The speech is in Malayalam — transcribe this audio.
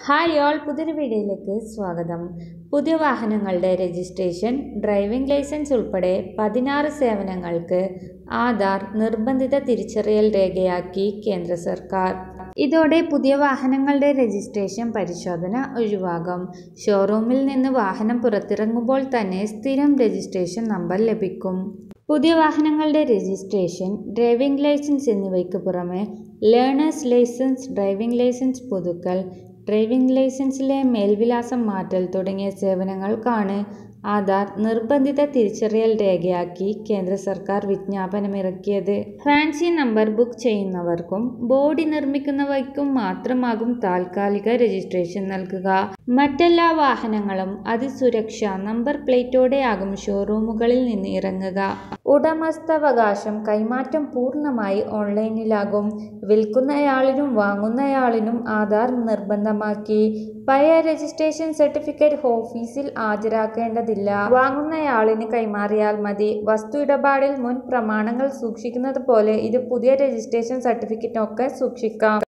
ഹായ് ഓൾ പുതിയൊരു വീഡിയോയിലേക്ക് സ്വാഗതം പുതിയ വാഹനങ്ങളുടെ രജിസ്ട്രേഷൻ ഡ്രൈവിംഗ് ലൈസൻസ് ഉൾപ്പെടെ പതിനാറ് സേവനങ്ങൾക്ക് ആധാർ നിർബന്ധിത തിരിച്ചറിയൽ രേഖയാക്കി കേന്ദ്ര സർക്കാർ ഇതോടെ പുതിയ വാഹനങ്ങളുടെ രജിസ്ട്രേഷൻ പരിശോധന ഒഴിവാകും ഷോറൂമിൽ നിന്ന് വാഹനം പുറത്തിറങ്ങുമ്പോൾ തന്നെ സ്ഥിരം രജിസ്ട്രേഷൻ നമ്പർ ലഭിക്കും പുതിയ വാഹനങ്ങളുടെ രജിസ്ട്രേഷൻ ഡ്രൈവിംഗ് ലൈസൻസ് എന്നിവയ്ക്ക് പുറമെ ലേണേഴ്സ് ലൈസൻസ് ഡ്രൈവിംഗ് ലൈസൻസ് പുതുക്കൽ ഡ്രൈവിംഗ് ലൈസൻസിലെ മേൽവിലാസം മാറ്റൽ തുടങ്ങിയ സേവനങ്ങൾക്കാണ് ആധാർ നിർബന്ധിത തിരിച്ചറിയൽ രേഖയാക്കി കേന്ദ്ര സർക്കാർ വിജ്ഞാപനമിറക്കിയത് ഫാൻസി നമ്പർ ബുക്ക് ചെയ്യുന്നവർക്കും ബോഡി നിർമ്മിക്കുന്നവയ്ക്കും മാത്രമാകും താൽക്കാലിക രജിസ്ട്രേഷൻ നൽകുക മറ്റെല്ലാ വാഹനങ്ങളും അതിസുരക്ഷാ നമ്പർ പ്ലേറ്റോടെയാകും ഷോറൂമുകളിൽ നിന്ന് ഇറങ്ങുക ഉടമസ്ഥാവകാശം കൈമാറ്റം പൂർണ്ണമായി ഓൺലൈനിലാകും വിൽക്കുന്നയാളിനും വാങ്ങുന്നയാളിനും ആധാർ നിർബന്ധമാക്കി പഴയ രജിസ്ട്രേഷൻ സർട്ടിഫിക്കറ്റ് ഓഫീസിൽ ഹാജരാക്കേണ്ടതില്ല വാങ്ങുന്നയാളിന് കൈമാറിയാൽ മതി വസ്തു ഇടപാടിൽ മുൻ പ്രമാണങ്ങൾ സൂക്ഷിക്കുന്നത് പോലെ ഇത് പുതിയ രജിസ്ട്രേഷൻ സർട്ടിഫിക്കറ്റൊക്കെ സൂക്ഷിക്കാം